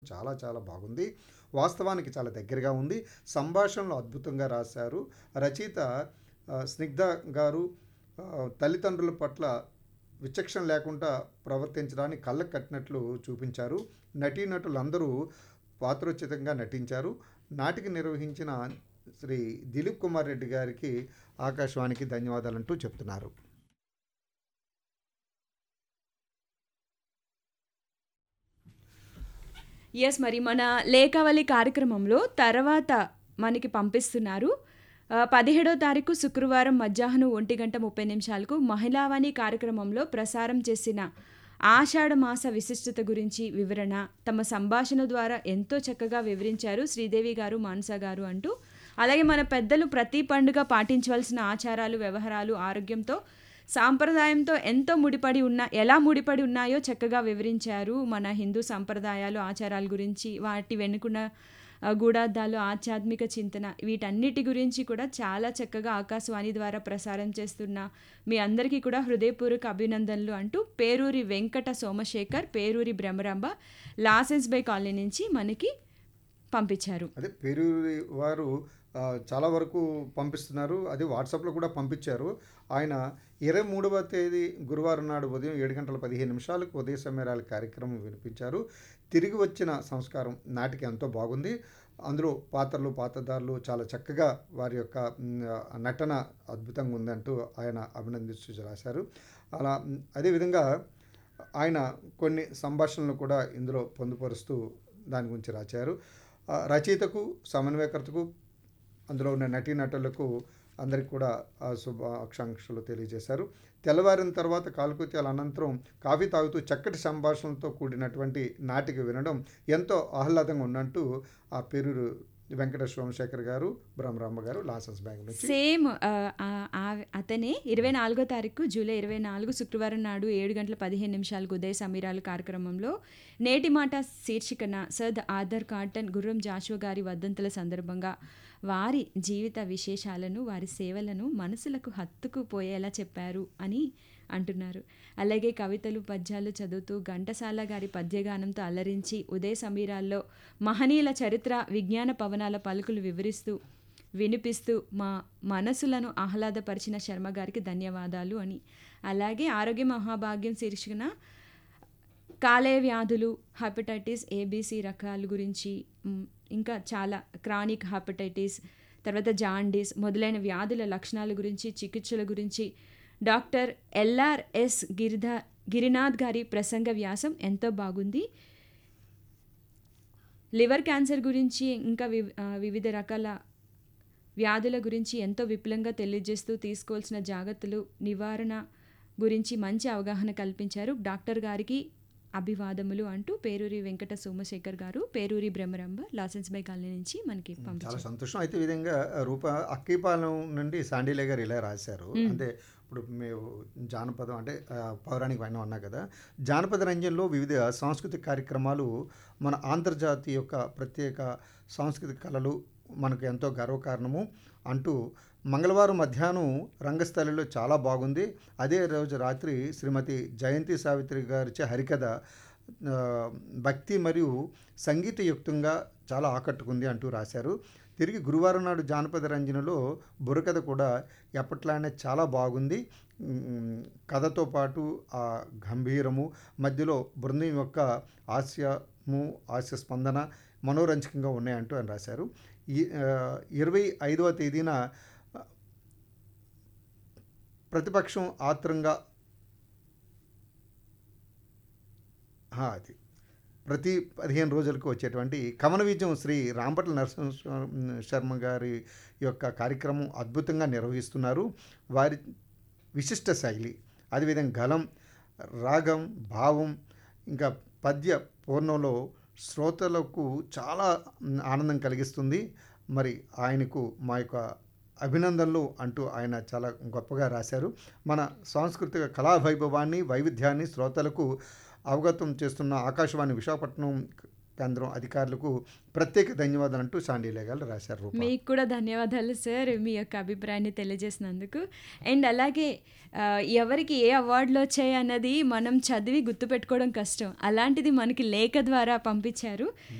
చాలా చాలా బాగుంది వాస్తవానికి చాలా దగ్గరగా ఉంది సంభాషణలు అద్భుతంగా రాశారు రచయిత ఆ, స్నిగ్ధ గారు ఆ, తల్లిదండ్రుల పట్ల విచక్షణ లేకుండా ప్రవర్తించడానికి కళ్ళకు కట్టినట్లు చూపించారు నటీనటులందరూ పాత్రోచితంగా నటించారు నాటిక నిర్వహించిన శ్రీ దిలీప్ కుమార్ రెడ్డి గారికి ఆకాశవాణికి ధన్యవాదాలంటూ చెప్తున్నారు ఎస్ మరి మన లేఖావళి కార్యక్రమంలో తర్వాత మనకి పంపిస్తున్నారు ఆ, పదిహేడో తారీఖు శుక్రవారం మధ్యాహ్నం ఒంటి గంట ముప్పై నిమిషాలకు మహిళావాణి కార్యక్రమంలో ప్రసారం చేసిన ఆషాఢ మాస విశిష్టత గురించి వివరణ తమ సంభాషణ ద్వారా ఎంతో చక్కగా వివరించారు శ్రీదేవి గారు మానస గారు అంటూ అలాగే మన పెద్దలు ప్రతి పండుగ పాటించవలసిన ఆచారాలు వ్యవహారాలు ఆరోగ్యంతో సాంప్రదాయంతో ఎంతో ముడిపడి ఉన్న ఎలా ముడిపడి ఉన్నాయో చక్కగా వివరించారు మన హిందూ సాంప్రదాయాలు ఆచారాల గురించి వాటి వెనుకున్న ఆ, గూఢార్థాలు ఆధ్యాత్మిక చింతన వీటన్నిటి గురించి కూడా చాలా చక్కగా ఆకాశవాణి ద్వారా ప్రసారం చేస్తున్న మీ అందరికీ కూడా హృదయపూర్వక అభినందనలు అంటూ Peruri Venkata Somasekhar Peruri Brahmaramba Lawsons Bay Colony నుంచి మనకి పంపించారు అదే పేరూరి వారు ఆ, చాలా వరకు పంపిస్తున్నారు అది వాట్సాప్లో కూడా పంపించారు ఆయన ఇరవై మూడవ తేదీ గురువారం నాడు ఉదయం ఏడు గంటల పదిహేను నిమిషాలకు ఉదయ సమేరాల కార్యక్రమం వినిపించారు తిరిగి వచ్చిన సంస్కారం నాటికి ఎంతో బాగుంది అందులో పాత్రలు పాత్రధారులు చాలా చక్కగా వారి యొక్క మ్, నటన అద్భుతంగా ఉందంటూ ఆయన అభినందిస్తూ రాశారు అలా మ్, అదేవిధంగా ఆయన కొన్ని సంభాషణలు కూడా ఇందులో పొందుపరుస్తూ దాని గురించి రాశారు ఆ, రచయితకు సమన్వయకర్తకు అందులో ఉన్న నటీనటులకు అందరికి కూడా ఆ శుభాకాంక్షలు తెలియజేశారు తెల్లవారిన తర్వాత కాలకృత్యాల అనంతరం కాఫీ తాగుతూ చక్కటి సంభాషణలతో కూడినటువంటి నాటిక వినడం ఎంతో ఆహ్లాదంగా ఉన్నట్టు ఆ పేరు వెంకట సోమశేఖర్ గారు బ్రహ్మరాంబ గారు లాసెన్స్ బ్యాంక్ నుంచి సేమ్ ఆ, ఆ, ఆ- అతనే ఇరవై నాలుగో తారీఖు జూలై ఇరవై నాలుగు శుక్రవారం నాడు ఏడు గంటల పదిహేను నిమిషాలకు ఉదయ సమీరాలు కార్యక్రమంలో నేటి మాట శీర్షికన సద్ ఆధార్ కాటన్ గుర్రం జాషువ గారి వర్ధంతుల సందర్భంగా వారి జీవిత విశేషాలను వారి సేవలను మనసులకు హత్తుకుపోయేలా చెప్పారు అని అంటున్నారు అలాగే కవితలు పద్యాలు చదువుతూ ఘంటసాల గారి పద్యగానంతో అలరించి ఉదయ సమీరాల్లో మహనీయుల చరిత్ర విజ్ఞాన పవనాల పలుకులు వివరిస్తూ వినిపిస్తూ మా మనసులను ఆహ్లాదపరిచిన శర్మ గారికి ధన్యవాదాలు అని అలాగే ఆరోగ్య మహాభాగ్యం శీర్షికన కాలేయ వ్యాధులు హెపటైటిస్ ఏబీసీ రకాల గురించి మ్, ఇంకా చాలా క్రానిక్ హెపటైటిస్ తర్వాత జాండీస్ మొదలైన వ్యాధుల లక్షణాల గురించి చికిత్సల గురించి డాక్టర్ ఎల్ఆర్ఎస్ గిరిధా గిరినాథ్ గారి ప్రసంగ వ్యాసం ఎంతో బాగుంది లివర్ క్యాన్సర్ గురించి ఇంకా వివ్- ఆ, వివిధ రకాల వ్యాధుల గురించి ఎంతో విపులంగా తెలియజేస్తూ తీసుకోవాల్సిన జాగ్రత్తలు నివారణ గురించి మంచి అవగాహన కల్పించారు డాక్టర్ గారికి అభివాదములు అంటూ Peruri Venkata Somasekhar garu Peruri Brahmaramba Lawsons Bay Colony నుంచి మనకి చాలా పంపించారు సంతోషం అయితే ఈ విధంగా రూప అక్కిపాలెం నుండి సాండీలే గారు ఇలా రాశారు అంటే ఇప్పుడు మేము జానపదం అంటే ఆ, పౌరాణిక వైనం అన్నా కదా జానపద రంజన్లో వివిధ సాంస్కృతిక కార్యక్రమాలు మన ఆంధ్రజాతి యొక్క ప్రత్యేక సాంస్కృతిక కళలు మనకు ఎంతో గర్వకారణము అంటూ మంగళవారం మధ్యాహ్నం రంగస్థలిలో చాలా బాగుంది అదే రోజు రాత్రి శ్రీమతి జయంతి సావిత్రి గారిచే హరికథ ఆ, భక్తి మరియు సంగీతయుక్తంగా చాలా ఆకట్టుకుంది అంటూ రాశారు తిరిగి గురువారం నాడు జానపద రంజనలో బుర్రకథ కూడా ఎప్పట్లానే చాలా బాగుంది ఉమ్, కథతో పాటు ఆ గంభీరము మధ్యలో బృందం యొక్క హాస్యము హాస్య స్పందన మనోరంజకంగా ఉన్నాయంటూ అని రాశారు ఈ ఆ, ఇరవై ఐదవ తేదీన ఆ, ప్రతిపక్షం ఆత్రంగా ఆ, అది ప్రతి పదిహేను రోజులకు వచ్చేటువంటి కమన విజయం శ్రీ రాంపట్ల నరసింహ శర్మ గారి యొక్క కార్యక్రమం అద్భుతంగా నిర్వహిస్తున్నారు వారి విశిష్ట శైలి అదేవిధంగా గలం రాగం భావం ఇంకా పద్య పూర్ణంలో శ్రోతలకు చాలా మ్, ఆనందం కలిగిస్తుంది మరి ఆయనకు మా యొక్క అభినందనలు అంటూ ఆయన చాలా గొప్పగా రాశారు మన సాంస్కృతిక కళావైభవాన్ని వైవిధ్యాన్ని శ్రోతలకు అవగతం చేస్తున్న ఆకాశవాణి విశాఖపట్నం కేంద్రం అధికారులకు ప్రత్యేక ధన్యవాదాలు అంటూ సాండీలే గారు రాశారు రూప మీకు కూడా ధన్యవాదాలు సార్ మీ యొక్క అభిప్రాయాన్ని తెలియజేసినందుకు అండ్ అలాగే ఆ, ఎవరికి ఏ అవార్డులు వచ్చాయి అన్నది మనం చదివి గుర్తుపెట్టుకోవడం కష్టం అలాంటిది మనకి లేఖ ద్వారా పంపించారు